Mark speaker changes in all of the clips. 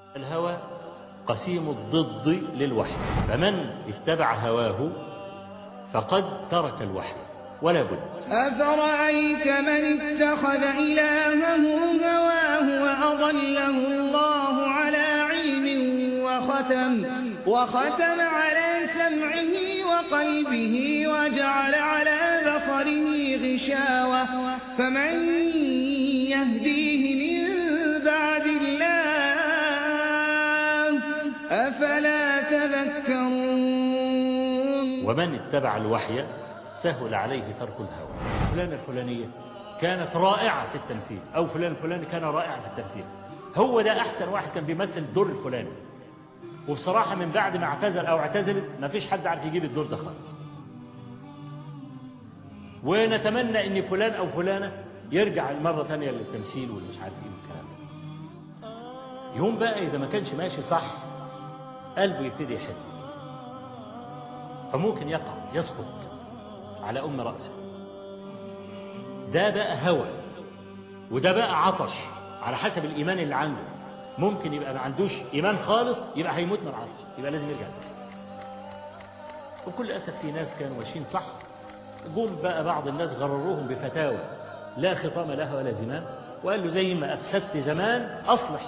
Speaker 1: الهوى قسيم الضد للوحي فمن اتبع هواه فقد ترك الوحي ولا بد
Speaker 2: أفرأيت من اتخذ إلهه هواه وأضله الله على علم وختم وختم على سمعه وقلبه وجعل على بصره غشاوة فمن يهديه من بعد الله أفلا تذكرون
Speaker 1: ومن اتبع الوحي سهل عليه ترك الهوى فلان الفلانية كانت رائعة في التمثيل أو فلان الفلاني كان رائع في التمثيل هو ده أحسن واحد كان بيمثل الدور الفلاني وبصراحة من بعد ما اعتزل أو اعتزلت ما فيش حد عارف يجيب الدور ده خالص ونتمنى ان فلان او فلانه يرجع مرة ثانية للتمثيل واللي مش عارف ايه والكلام ده يوم بقى اذا ما كانش ماشي صح قلبه يبتدي يحن فممكن يقع يسقط على ام راسه ده بقى هوى وده بقى عطش على حسب الايمان اللي عنده ممكن يبقى ما عندوش ايمان خالص يبقى هيموت من العطش يبقى لازم يرجع للتمثيل وبكل اسف في ناس كانوا ماشيين صح جم بقى بعض الناس غرروهم بفتاوى لا خطام لها ولا زمام وقال له زي ما افسدت زمان اصلح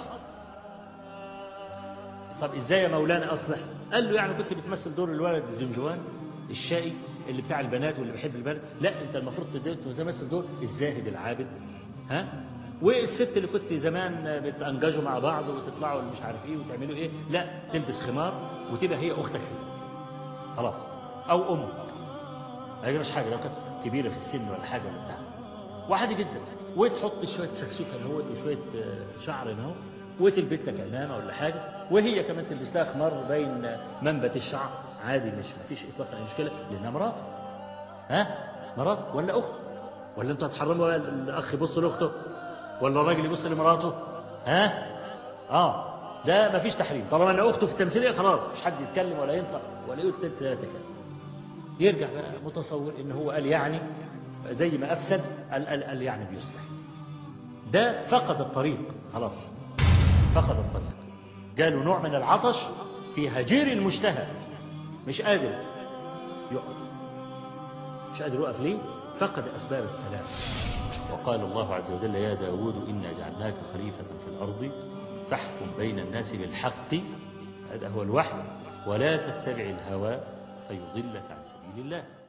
Speaker 1: طب ازاي يا مولانا اصلح قال له يعني كنت بتمثل دور الولد الدنجوان الشقي اللي بتاع البنات واللي بيحب البنات لا انت المفروض تد- تمثل دور الزاهد العابد ها والست اللي كنت زمان بتنججوا مع بعض وتطلعوا مش عارف ايه وتعملوا ايه لا تلبس خمار وتبقى هي اختك في خلاص او امك ما يجراش حاجه لو كانت كبيره في السن ولا حاجه ولا بتاع وعادي جدا وتحط شويه سكسوكه هنا اهوت وشويه آه، شعر هنا اهو وتلبس لك عمامه ولا حاجه وهي كمان تلبس لها خمار باين منبت الشعر عادي مش ما فيش اطلاقا اي مشكله لانها مراته ها مراته ولا اخته ولا انتوا هتحرموا بقى الاخ يبص لاخته ولا الراجل يبص لمراته ها اه ده ما فيش تحريم طالما ان اخته في التمثيليه خلاص مش حد يتكلم ولا ينطق ولا يقول تلت ثلاثه كلام يرجع بقى متصور ان هو قال يعني زي ما افسد قال قال, قال يعني بيصلح ده فقد الطريق خلاص فقد الطريق جاله نوع من العطش في هجير المشتهى مش قادر يقف مش قادر يقف ليه فقد اسباب السلام وقال الله عز وجل يا داود إنا جعلناك خليفة في الأرض فاحكم بين الناس بالحق هذا هو الوحي ولا تتبع الهوى فيضلك عن سبيل الله